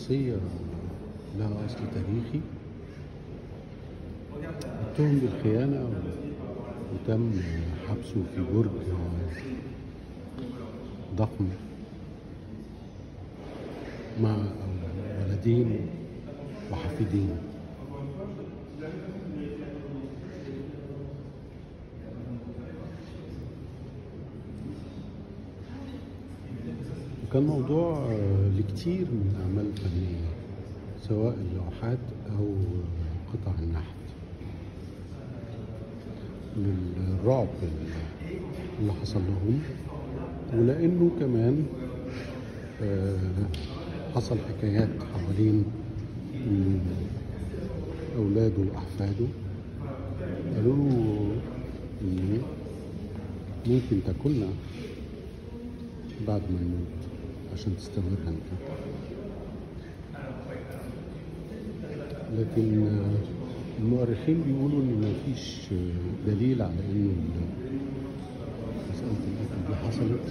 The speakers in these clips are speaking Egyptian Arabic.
شخصية لها أصل تاريخي اتهم بالخيانة و- وتم حبسه في برج ضخم مع ولدين وحفيدين وكان موضوع آه، لكتير من الأعمال الفنية سواء اللوحات أو قطع النحت للرعب اللي حصل لهم ولأنه كمان آه، حصل حكايات حوالين م، أولاده وأحفاده قالوا له إن ممكن تاكلنا بعد ما نموت عشان تستمر انت لكن آه، المؤرخين بيقولوا ان مفيش آه، دليل على انه ال- مسألة القتل دي حصلت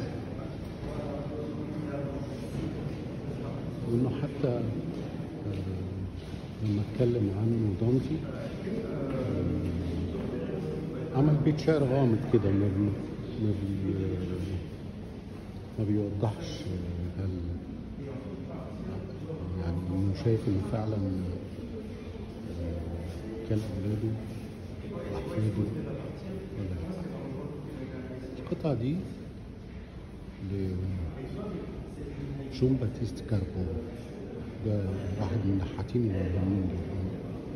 وانه حتى آه، لما اتكلم عنه دانتي آه، عمل بيت شعر غامض كده ما بي ما بي ما بيوضحش هل يعني انه شايف انه فعلا كان اولاده واحفاده ولا لا القطعه دي لجون باتيست كاربو ده واحد من النحاتين المهمين دول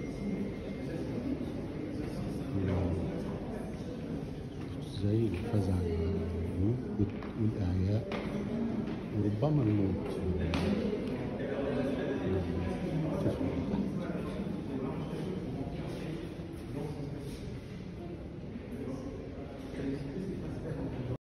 زي الفزع والإعياء وربما الموت